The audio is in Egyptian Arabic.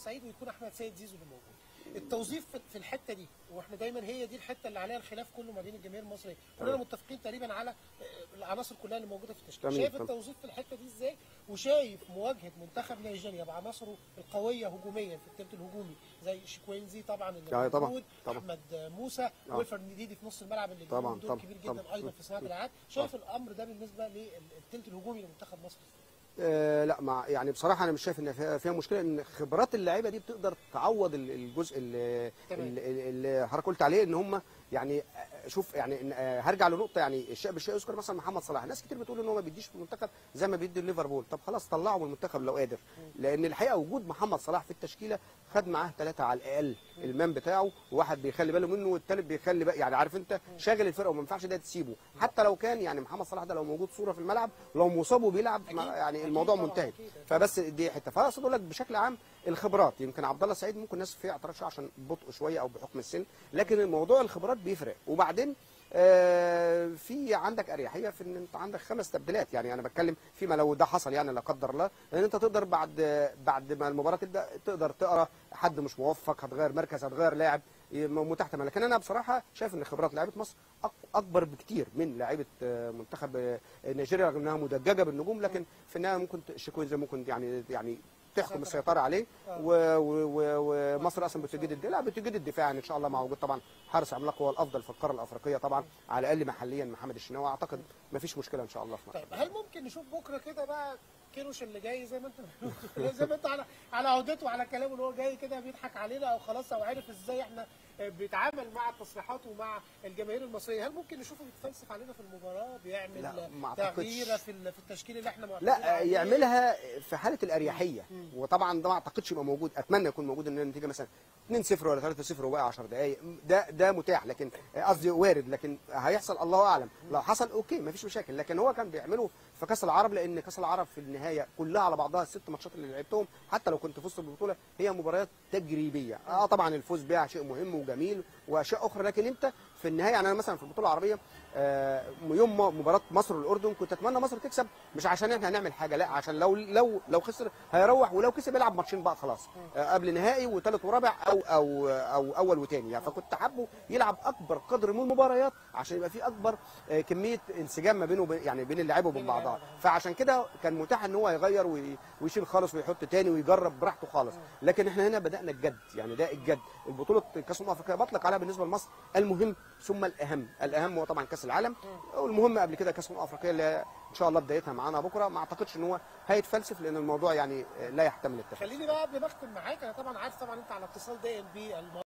سعيد ويكون احمد سيد زيزو اللي موجود التوظيف في- في الحته دي واحنا دايما هي دي الحته اللي عليها الخلاف كله ما بين الجماهير المصريه كلنا متفقين تقريبا على آه، العناصر كلها اللي موجوده في التشكيل تمام، شايف تمام. التوظيف في الحته دي ازاي وشايف مواجهه منتخب نيجيريا بعناصره القويه هجوميا في الثلث الهجومي زي شيكوينزي طبعا اللي آه، طبعا، موجود طبعا. احمد موسى ويلفر نديدي في نص الملعب اللي طبعا، لهم دور طبعا، كبير جدا طبعا. ايضا في صناعه الالعاب شايف الامر ده بالنسبه للثلث الهجومي لمنتخب مصر آه لا مع يعني بصراحه انا مش شايف ان فيها, فيها مشكله ان خبرات اللعيبه دي بتقدر تعوض ال- الجزء اللي, تمام. اللي اللي حضرتك قلت عليه ان هم يعني آه، شوف يعني إن- آه، هرجع لنقطه يعني الشيء بالشيء يذكر مثلا محمد صلاح ناس كتير بتقول ان هو ما بيديش في المنتخب زي ما بيدي ليفربول طب خلاص طلعه من المنتخب لو قادر لان الحقيقه وجود محمد صلاح في التشكيله خد معاه ثلاثه على الاقل المان بتاعه وواحد بيخلي باله منه والثالث بيخلي بقى يعني عارف انت شاغل الفرقه وما ينفعش ده تسيبه حتى لو كان يعني محمد صلاح ده لو موجود صوره في الملعب لو مصاب وبيلعب ما- أكيد، يعني أكيد الموضوع طبعاً، منتهي أكيد. فبس دي حته فاقصد اقول لك بشكل عام الخبرات يمكن عبد الله سعيد ممكن الناس فيه اعتراض شويه عشان بطء شويه او بحكم السن لكن الموضوع الخبرات بيفرق وبعدين آه، في عندك اريحيه في ان انت عندك خمس تبديلات يعني انا بتكلم فيما لو ده حصل يعني لا قدر الله لان انت تقدر بعد بعد ما المباراه تبدا تقدر تقرا حد مش موفق هتغير مركز هتغير لاعب متاح تماما لكن انا بصراحه شايف ان خبرات لعيبه مصر أك- اكبر بكتير من لعيبه آه، منتخب آه، نيجيريا رغم انها مدججه بالنجوم لكن في النهايه ممكن ت- شيكوينزي ممكن يعني يعني تحكم السيطره عليه و- و- و- ومصر اصلا بتجيد الدفاع لا بتجيد الدفاع يعني ان شاء الله مع وجود طبعا حارس عملاق هو الافضل في القاره الافريقيه طبعا على الاقل محليا محمد الشناوي اعتقد ما فيش مشكله ان شاء الله في مصر. طيب هل ممكن نشوف بكره كده بقى كيروش اللي جاي زي ما انت زي ما انت على على عودته وعلى كلامه اللي هو جاي كده بيضحك علينا او خلاص او عارف ازاي احنا بيتعامل مع التصريحات ومع الجماهير المصريه هل ممكن نشوفه بيتفلسف علينا في المباراه لا، بيعمل ما أعتقدش. تغييره في ال- في التشكيل اللي احنا معتمدين لا عليه؟ يعملها في حاله الاريحيه وطبعا ده ما اعتقدش يبقى موجود اتمنى يكون موجود ان النتيجه مثلا 2-0 ولا 3-0 وبقى 10 دقائق ده ده متاح لكن قصدي وارد لكن هيحصل الله اعلم لو حصل اوكي ما فيش مشاكل لكن هو كان بيعمله في كاس العرب لان كاس العرب في النهايه كلها على بعضها الست ماتشات اللي لعبتهم حتى لو كنت فزت بالبطوله هي مباريات تجريبيه اه طبعا الفوز بيها شيء مهم وجميل واشياء اخرى لكن انت في النهايه يعني انا مثلا في البطوله العربيه آه، يوم ما- مباراه مصر والاردن كنت اتمنى مصر تكسب مش عشان احنا هنعمل حاجه لا عشان لو لو لو خسر هيروح ولو كسب يلعب ماتشين بقى خلاص آه، قبل نهائي وثالث ورابع او او او اول وثاني يعني فكنت حابه يلعب اكبر قدر من المباريات عشان يبقى في اكبر آه، كميه انسجام ما بينه وبين يعني بين اللعيبه وبين بعضها فعشان كده كان متاح ان هو يغير وي- ويشيل خالص ويحط تاني ويجرب براحته خالص لكن احنا هنا بدانا الجد يعني ده الجد البطوله كاس الامم الافريقيه بطلق عليها بالنسبه لمصر المهم ثم الاهم الاهم هو طبعا كاس العالم والمهم قبل كده كاس الامم الافريقيه اللي ان شاء الله بدايتها معانا بكره ما اعتقدش ان هو هيتفلسف لان الموضوع يعني لا يحتمل التفلسف خليني بقى قبل ما اختم معاك انا طبعا عارف طبعا انت على اتصال دائم بالم